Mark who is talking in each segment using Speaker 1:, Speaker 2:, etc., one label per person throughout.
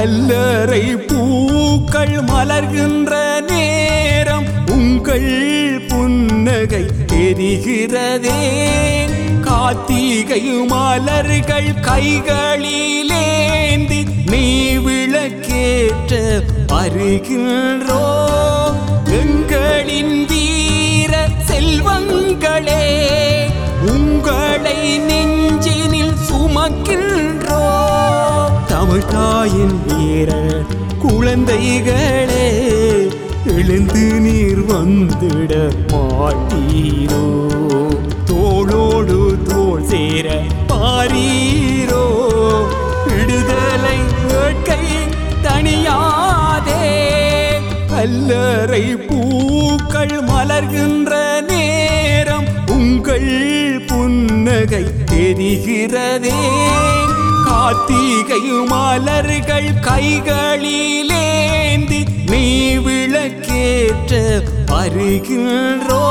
Speaker 1: கல்லறை பூக்கள் மலர்கின்ற நேரம் உங்கள் புன்னகை தெரிகிறதே கார்த்திகை மலர்கள் கைகளிலேந்தி நீ விளக்கேற்ற வருகின்றோ எங்களின் வீர செல்வங்களே உங்களை நெஞ்சினில் சுமக்கின்றோ தமிழ் தாயின் வீர குழந்தைகளே எழுந்து நீர் வந்திட மாட்டீரோ தோளோடு தோள் சேர பாரீரோ விடுதலை வேட்கை தனியாதே கல்லறை பூக்கள் மலர்கின்ற நேரம் உங்கள் புன்னகை தெரிகிறதே கார்த்திகை மலர்கள் கைகளிலேந்தி நீ விளக்கேற்ற வருகின்றோ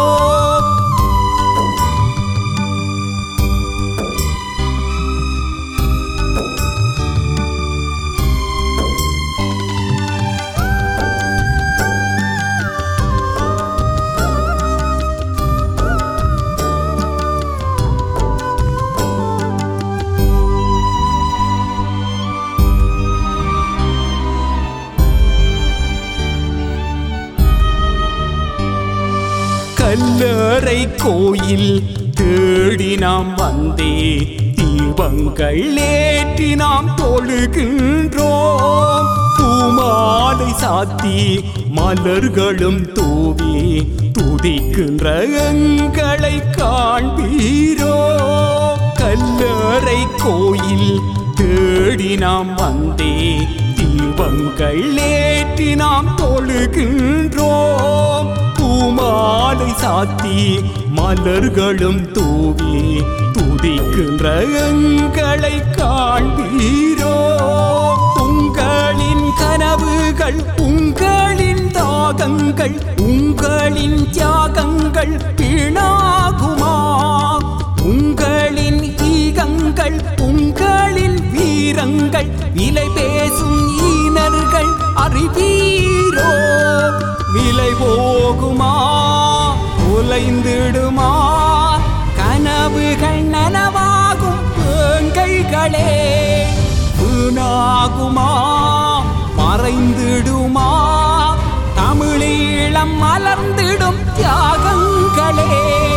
Speaker 1: கல்லறை கோயில் தேடி நாம் வந்தே தீபங்கள் ஏற்றி நாம் தொழுகின்றோம் பூமாலை சாத்தி மலர்களும் தூவி துதிக்கின்ற எங்களை காண்பீரோ கல்லறை கோயில் தேடி நாம் வந்தே தீபங்கள் ஏற்றி நாம் தொழுகின்றோம் பூமாலை சாத்தி மலர்களும் தூவி துதிக்கின்ற எங்களை காண்பீரோ உங்களின் கனவுகள் உங்களின் தாகங்கள் உங்களின் தியாகங்கள் வீணாகுமா உங்களின் ஈகங்கள் உங்களின் வீரங்கள் விலை பேசும் ஈனர்கள் அறிவீரோ விலை போகுமா உலைந்திடுமா கனவுகள் நனவாகும் வேங்கைகளே வீணாகுமா மறைந்திடுமா தமிழீழம் மலர்ந்திடும் தியாகங்களே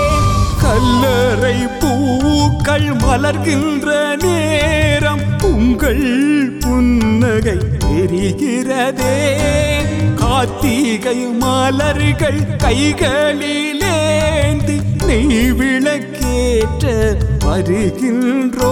Speaker 1: கல்லறை பூக்கள் மலர்கின்ற நேரம் உங்கள் புன்னகை தெரிகிறதே கார்த்திகை மலர்கள் கைகளிலேந்தி நெய் விளக்கேற்ற வருகின்றோ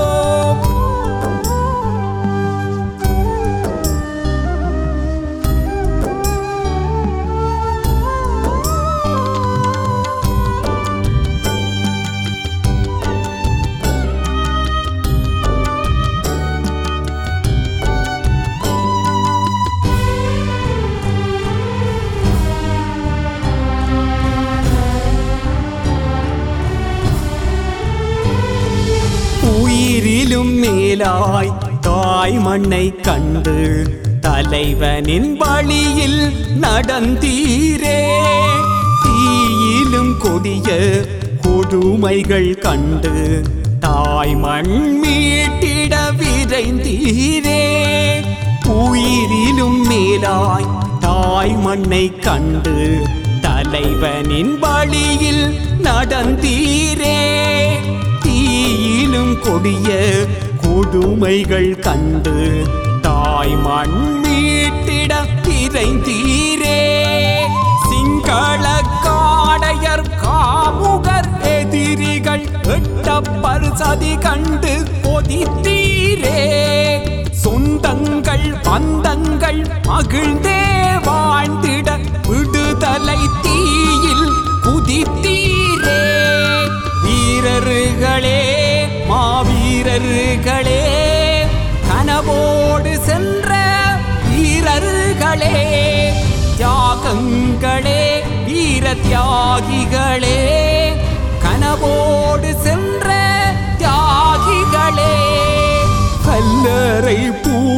Speaker 1: உயிரிலும் மேலாய் தாய் மண்ணை கண்டு தலைவனின் வழியில் நடந்தீரே தீயிலும் கொடிய கொடுமைகள் கண்டு தாய் மண் மீட்டிட விரைந்தீரே உயிரிலும் மேலாய் தாய் மண்ணை கண்டு தலைவனின் வழியில் நடந்தீரே தீயிலும் கொடிய கொடுமைகள் கண்டு தாய் மண் மீட்டிட விரைந்தீரே சிங்கள காடையர் காமுகர் எதிரிகள் எட்டப்பர் சதி கண்டு கொதித்தீரே சொந்தங்கள் பந்தங்கள் மகிழ்ந்தே வாழ்ந்திட விடுதலை தீயில் குதித்தீரே வீரர்களே மாவீரர்களே கனவோடு சென்ற வீரர்களே தியாகங்களே வீர தியாகிகளே கனவோடு சென்ற தியாகிகளே கல்லறை பூக்கள்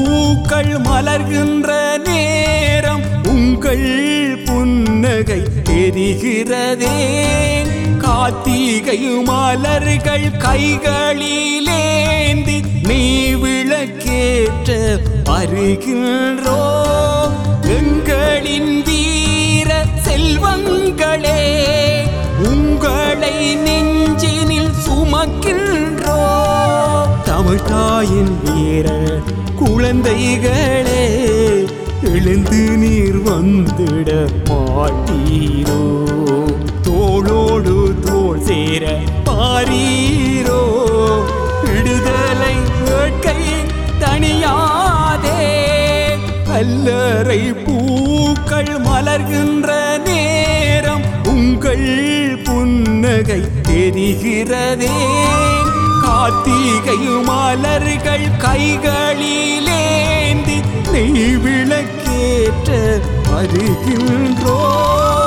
Speaker 1: பூக்கள் மலர்கின்ற நேரம் உங்கள் புன்னகை தெரிகிறதே கார்த்திகை மலர்கள் கைகளிலேந்தி நீ விளக்கேற்ற வருகின்றோ எங்களின் வீர செல்வங்களே உங்களை நெஞ்சினில் சுமக்கின்றோ தமிழ் தாயின் வீர குழந்தைகளே எழுந்து நீர் வந்திட மாட்டீரோ தோளோடு தோள் சேர பாரீரோ விடுதலை வேட்கை தனியாதே கல்லறை பூக்கள் மலர்கின்ற நேரம் உங்கள் புன்னகை தெரிகிறதே கார்த்திகை மலர்கள் கைகளிலேந்தி நெய் விளக்கேற்ற வருகின்றோ